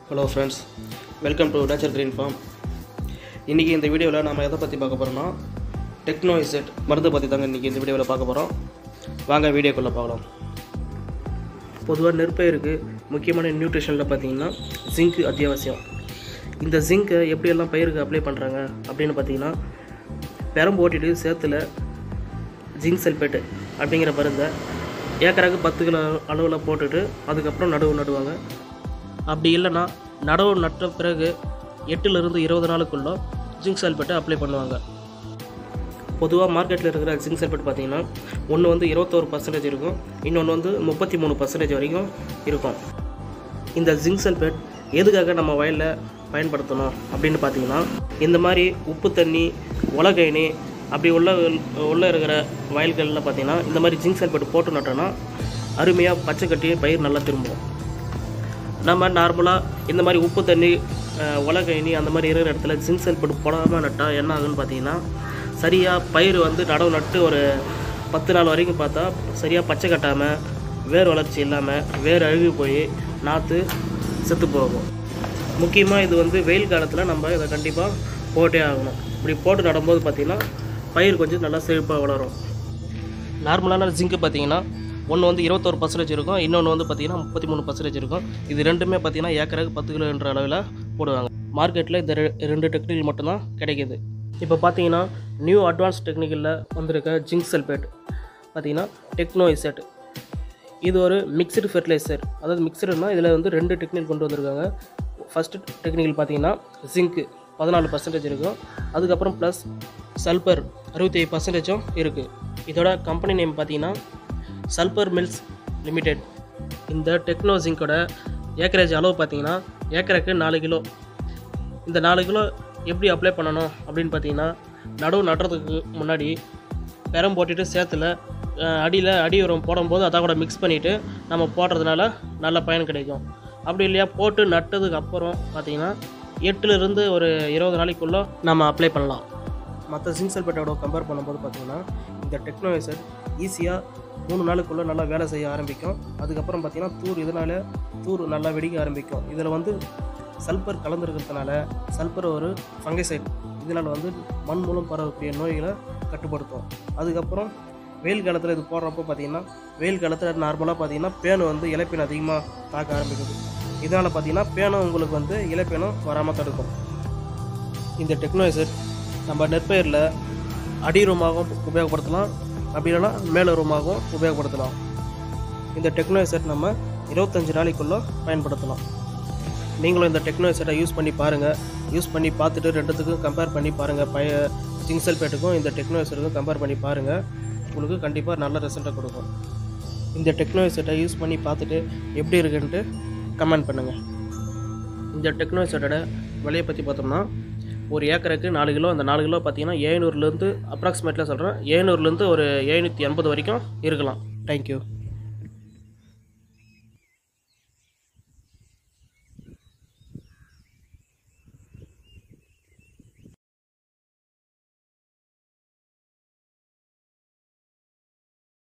hello friends welcome to nature green farm இன்றைக்கி இந்த வீடியோவில் நாம் எதை பற்றி பார்க்க போகிறோம்னா டெக்னோ இசெட் மருந்து பற்றி தாங்க இன்றைக்கி இந்த வீடியோவில் பார்க்க போகிறோம் வாங்க வீடியோக்குள்ளே பார்க்கலாம் பொதுவாக நெற்பயிருக்கு முக்கியமான நியூட்ரிஷனில் பார்த்தீங்கன்னா ஜிங்க் அத்தியாவசியம் இந்த ஜிங்க்கை எப்படியெல்லாம் பயிருக்கு அப்ளை பண்ணுறாங்க அப்படின்னு பார்த்தீங்கன்னா பெரம்பு ஓட்டிட்டு சேத்துல ஜிங்க் சல்பேட்டு அப்படிங்கிற மருந்தை ஏக்கராக்கு பத்து கிலோ அளவில் போட்டுட்டு அதுக்கப்புறம் நடுவு நடுவாங்க அப்படி இல்லைன்னா நடவு நட்ட பிறகு எட்டுலேருந்து இருபது நாளுக்குள்ள ஜிங்க் சல்பேட்டை அப்ளை பண்ணுவாங்க பொதுவாக மார்க்கெட்டில் இருக்கிற ஜிங்க் சல்பேட் பார்த்தீங்கன்னா ஒன்று வந்து இருபத்தோரு பர்சன்டேஜ் இருக்கும் இன்னொன்று வந்து முப்பத்தி மூணு பர்சன்டேஜ் வரைக்கும் இருக்கும் இந்த ஜிங்க் சல்பேட் எதுக்காக நம்ம வயலில் பயன்படுத்தணும் அப்படின்னு பார்த்தீங்கன்னா இந்த மாதிரி உப்பு தண்ணி உலகைனி அப்படி உள்ள உள்ளே இருக்கிற வயல்களில் பார்த்தீங்கன்னா இந்த மாதிரி ஜிங்க் சல்பேட் போட்டு நட்டோன்னா அருமையாக பச்சை கட்டி பயிர் நல்லா திரும்பும் நம்ம நார்மலாக இந்த மாதிரி உப்பு தண்ணி அஹ், உலகைனி அந்த மாதிரி இருக்கிற இடத்துல ஜிங்க் சல்பேட் போடாமல் நட்டால் என்ன ஆகுன்னு பார்த்தீங்கன்னா சரியாக பயிர் வந்து நடவு நட்டு ஒரு பத்து நாள் வரைக்கும் பார்த்தா சரியாக பச்சை கட்டாமல் வேர் வளர்ச்சி இல்லாமல் வேர் அழுகி போய் நாற்று செத்து போகும் முக்கியமாக இது வந்து வெயில் காலத்தில் நம்ம இதை கண்டிப்பாக போட்டே ஆகணும் இப்படி போட்டு நடும்போது பார்த்திங்கன்னா பயிர் கொஞ்சம் நல்லா செழிப்பாக வளரும் நார்மலான ஜிங்க்கு பார்த்தீங்கன்னா ஒன்று வந்து இருபத்தோரு பர்சன்டேஜ் இருக்கும் இன்னொன்று வந்து பார்த்தீங்கன்னா முப்பத்தி மூணு பர்சன்டேஜ் இருக்கும் இது ரெண்டுமே பார்த்தீங்கன்னா ஏக்கருக்கு பத்து கிலோ என்ற அளவில் போடுவாங்க மார்க்கெட்டில் இந்த ரெ- ரெண்டு டெக்னிக்கல் மட்டும்தான் கிடைக்கிது இப்போ பார்த்தீங்கன்னா நியூ அட்வான்ஸ் டெக்னிக்கலில் வந்திருக்க ஜிங்க் சல்பேட் பார்த்தீங்கன்னா டெக்னோ இசெட் இது ஒரு மிக்சடு ஃபெர்டிலைசர் அதாவது மிக்சடுனா இதில் வந்து ரெண்டு டெக்னிக் கொண்டு வந்திருக்காங்க ஃபஸ்ட்டு டெக்னிக்கல் பார்த்தீங்கன்னா ஜிங்க்கு பதினாலு பர்சன்டேஜ் இருக்கும் அதுக்கப்புறம் ப்ளஸ் சல்பர் அறுபத்தி ஏழு பர்சன்டேஜும் இருக்குது இதோட கம்பெனி நேம் பார்த்தீங்கன்னா சல்பர் மில்ஸ் லிமிடெட் இந்த டெக்னோ ஜிங்கோட ஏக்கரேஜ் அளவு பார்த்தீங்கன்னா ஏக்கருக்கு நாலு கிலோ இந்த நாலு கிலோ எப்படி அப்ளை பண்ணணும் அப்படின்னு பார்த்தீங்கன்னா நடவு நடுறதுக்கு முன்னாடி பெரம் போட்டுட்டு சேத்துல அஹ், அடியில் அடி உரம் போடும்போது அதை கூட மிக்ஸ் பண்ணிவிட்டு நம்ம போடுறதுனால நல்ல பயன் கிடைக்கும் அப்படி இல்லையா போட்டு நட்டதுக்கு அப்புறம் பார்த்தீங்கன்னா எட்டுலேருந்து ஒரு இருபது நாளைக்குள்ளே நம்ம அப்ளை பண்ணலாம் மற்ற ஜிங்க் சல்பேட்டோட கம்பேர் பண்ணும்போது பார்த்தீங்கன்னா இந்த டெக்னாலஜி ஈஸியாக மூணு நாளுக்குள்ளே நல்லா வேலை செய்ய ஆரம்பிக்கும் அதுக்கப்புறம் பார்த்தீங்கன்னா தூர் இதனால தூர் நல்லா வெடிக்க ஆரம்பிக்கும் இதில் வந்து சல்பர் கலந்துருக்கிறதுனால சல்பர் ஒரு ஃபங்கைசைட் இதனால் வந்து மண் மூலம் பரவக்கூடிய நோய்களை கட்டுப்படுத்தும் அதுக்கப்புறம் வெயில் காலத்தில் இது போடுறப்போ பார்த்தீங்கன்னா வெயில் காலத்தில் நார்மலாக பார்த்தீங்கன்னா பேனு வந்து இலைப்பேன் அதிகமாக தாக்க ஆரம்பிக்குது இதனால் பார்த்தீங்கன்னா பேனும் உங்களுக்கு வந்து இலைப்பேனும் வராமல் தடுக்கும் இந்த டெக்னாலஜி நம்ம நெற்பயிரில் அடி ரூமாகவும் உபயோகப்படுத்தலாம் அப்படி இல்லைன்னா மேலே ரூமாகவும் உபயோகப்படுத்தலாம் இந்த டெக்னாலஜி செட் நம்ம இருபத்தஞ்சு நாளைக்குள்ளே பயன்படுத்தலாம் நீங்களும் இந்த டெக்னாலஜி செட்டை யூஸ் பண்ணி பாருங்கள் யூஸ் பண்ணி பார்த்துட்டு ரெண்டுத்துக்கும் கம்பேர் பண்ணி பாருங்கள் பய ஜிங்சல் பேட்டுக்கும் இந்த டெக்னாலஜி செட்டுக்கும் கம்பேர் பண்ணி பாருங்கள் உங்களுக்கு கண்டிப்பாக நல்ல ரிசல்ட்டை கொடுக்கும் இந்த டெக்னாலஜி செட்டை யூஸ் பண்ணி பார்த்துட்டு எப்படி இருக்குன்ட்டு கமெண்ட் பண்ணுங்கள் இந்த டெக்னாலஜி செட்டோட விலையை பற்றி பார்த்தோம்னா ஒரு ஏக்கருக்கு நாலு கிலோ அந்த நாலு கிலோ பார்த்தீங்கன்னா ஏழ்நூறுலேருந்து அப்ராக்சிமேட்டில் சொல்கிறேன் ஏழ்நூறுலேருந்து ஒரு எழுநூற்றி எண்பது வரைக்கும் இருக்கலாம் தேங்க்யூ